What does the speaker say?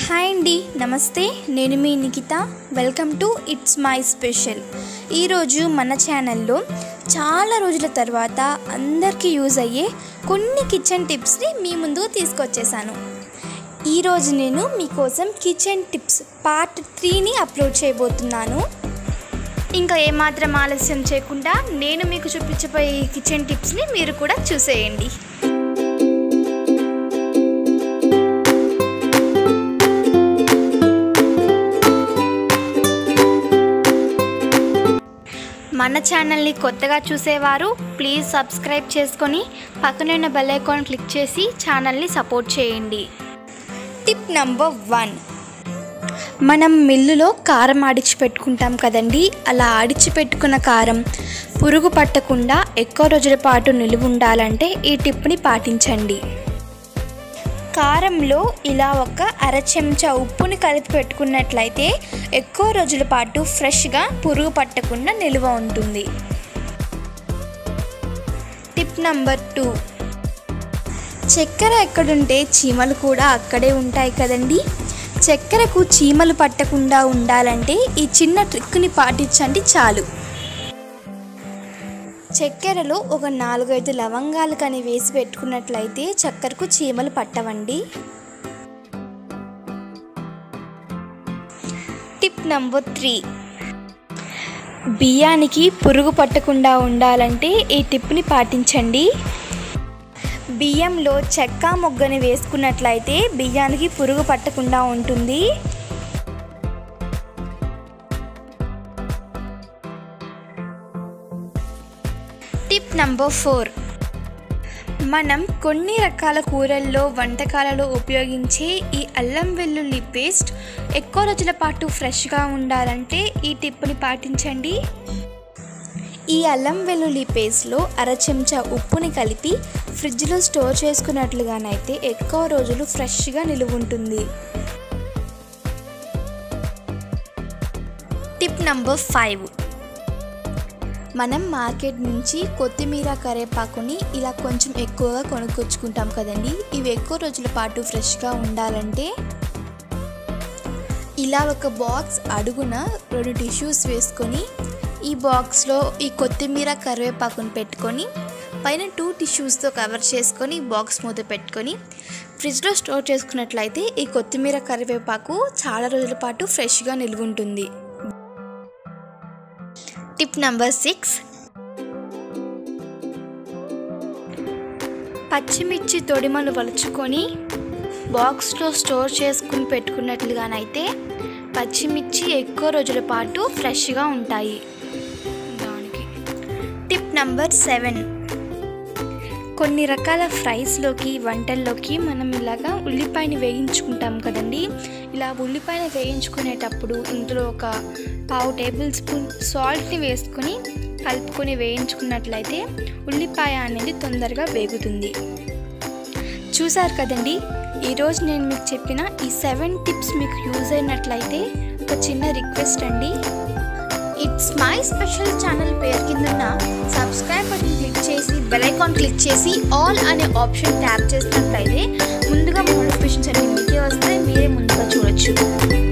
hi అండి నమస్తే నేను మీ Nikhita welcome to it's my special ఈరోజు మన ఛానల్లో చాలా రోజుల తర్వాత అందరికీ యూజ్ అయ్యే కొన్ని కిచెన్ టిప్స్ని మీ ముందుకు తీసుకొచ్చేసాను ఈరోజు నేను మీకోసం కిచెన్ టిప్స్ పార్ట్ త్రీని అప్లోడ్ చేయబోతున్నాను ఇంకా ఏమాత్రం ఆలస్యం చేయకుండా నేను మీకు చూపించబోయే ఈ కిచెన్ టిప్స్ని మీరు కూడా చూసేయండి మన ఛానల్ని కొత్తగా చూసేవారు ప్లీజ్ సబ్స్క్రైబ్ చేసుకొని పక్కనే ఉన్న బెల్ ఐకాన్ క్లిక్ చేసి ఛానల్ని సపోర్ట్ చేయండి టిప్ నంబర్ వన్ మనం మిల్లులో కారం ఆడిచి పెట్టుకుంటాం కదండి అలా ఆడిచి పెట్టుకున్న కారం పురుగు పట్టకుండా ఎక్కువ రోజుల పాటు నిలువ ఉండాలంటే ఈ టిప్ని పాటించండి కారంలో ఇలా ఒక అర చెంచా ఉప్పుని కలిపి పెట్టుకున్నట్లయితే ఎక్కువ రోజుల పాటు ఫ్రెష్గా పురుగు పట్టకుండా నిల్వ ఉంటుంది టిప్ నంబర్ టూ చక్కెర ఎక్కడుంటే చీమలు కూడా అక్కడే ఉంటాయి కదండి చక్కెరకు చీమలు పట్టకుండా ఉండాలంటే ఈ చిన్న ట్రిక్ని పాటించండి చాలు చక్కెరలో ఒక నాలుగైదు లవంగాలు కానీ వేసి పెట్టుకున్నట్లయితే చక్కెరకు చీమలు పట్టవండి టిప్ నంబర్ త్రీ బియ్యానికి పురుగు పట్టకుండా ఉండాలంటే ఈ టిప్ని పాటించండి బియ్యంలో చెక్క మొగ్గని వేసుకున్నట్లయితే బియ్యానికి పురుగు పట్టకుండా ఉంటుంది టిప్ నంబర్ ఫోర్ మనం కొన్ని రకాల కూరల్లో వంటకాలలో ఉపయోగించే ఈ అల్లం వెల్లుల్లి పేస్ట్ ఎక్కువ రోజుల పాటు ఫ్రెష్గా ఉండాలంటే ఈ టిప్ని పాటించండి ఈ అల్లం వెల్లుల్లి పేస్ట్లో అర చెంచా ఉప్పుని కలిపి ఫ్రిడ్జ్లో స్టోర్ చేసుకున్నట్లుగానైతే ఎక్కువ రోజులు ఫ్రెష్గా నిలువ ఉంటుంది టిప్ నంబర్ ఫైవ్ మనం మార్కెట్ నుంచి కొత్తిమీర కరేపాకుని ఇలా కొంచెం ఎక్కువగా కొనుక్కొచ్చుకుంటాం కదండి ఇవి ఎక్కువ రోజుల పాటు ఫ్రెష్గా ఉండాలంటే ఇలా ఒక బాక్స్ అడుగున రెండు టిష్యూస్ వేసుకొని ఈ బాక్స్లో ఈ కొత్తిమీర కరివేపాకుని పెట్టుకొని పైన టూ టిష్యూస్తో కవర్ చేసుకొని బాక్స్ మూత పెట్టుకొని ఫ్రిడ్జ్లో స్టోర్ చేసుకున్నట్లయితే ఈ కొత్తిమీర కరివేపాకు చాలా రోజుల పాటు ఫ్రెష్గా నిలువ ఉంటుంది టిప్ నెంబర్ సిక్స్ పచ్చిమిర్చి తొడిమలు వలుచుకొని బాక్స్లో స్టోర్ చేసుకుని పెట్టుకున్నట్లుగానైతే పచ్చిమిర్చి ఎక్కువ రోజుల పాటు ఫ్రెష్గా ఉంటాయి దానికి టిప్ నంబర్ సెవెన్ కొన్ని రకాల ఫ్రైస్లోకి వంటల్లోకి మనం ఇలాగా ఉల్లిపాయని వేయించుకుంటాం కదండి ఇలా ఉల్లిపాయని వేయించుకునేటప్పుడు ఇందులో ఒక పావు టేబుల్ స్పూన్ సాల్ట్ని వేసుకొని కలుపుకొని వేయించుకున్నట్లయితే ఉల్లిపాయ అనేది తొందరగా వేగుతుంది చూసారు కదండి ఈరోజు నేను మీకు చెప్పిన ఈ సెవెన్ టిప్స్ మీకు యూజ్ అయినట్లయితే ఒక చిన్న రిక్వెస్ట్ అండి ఇట్స్ మై స్పెషల్ ఛానల్ పేరు కింద సబ్స్క్రైబ్ బటన్ క్లిక్ చేసి బెల్ ఐకాన్ క్లిక్ చేసి ఆల్ అనే ఆప్షన్ ట్యాప్ చేసినట్లయితే ముందుగా నోటిఫికేషన్స్ అన్ని మీకే వస్తాయి మీరే ముందుగా చూడొచ్చు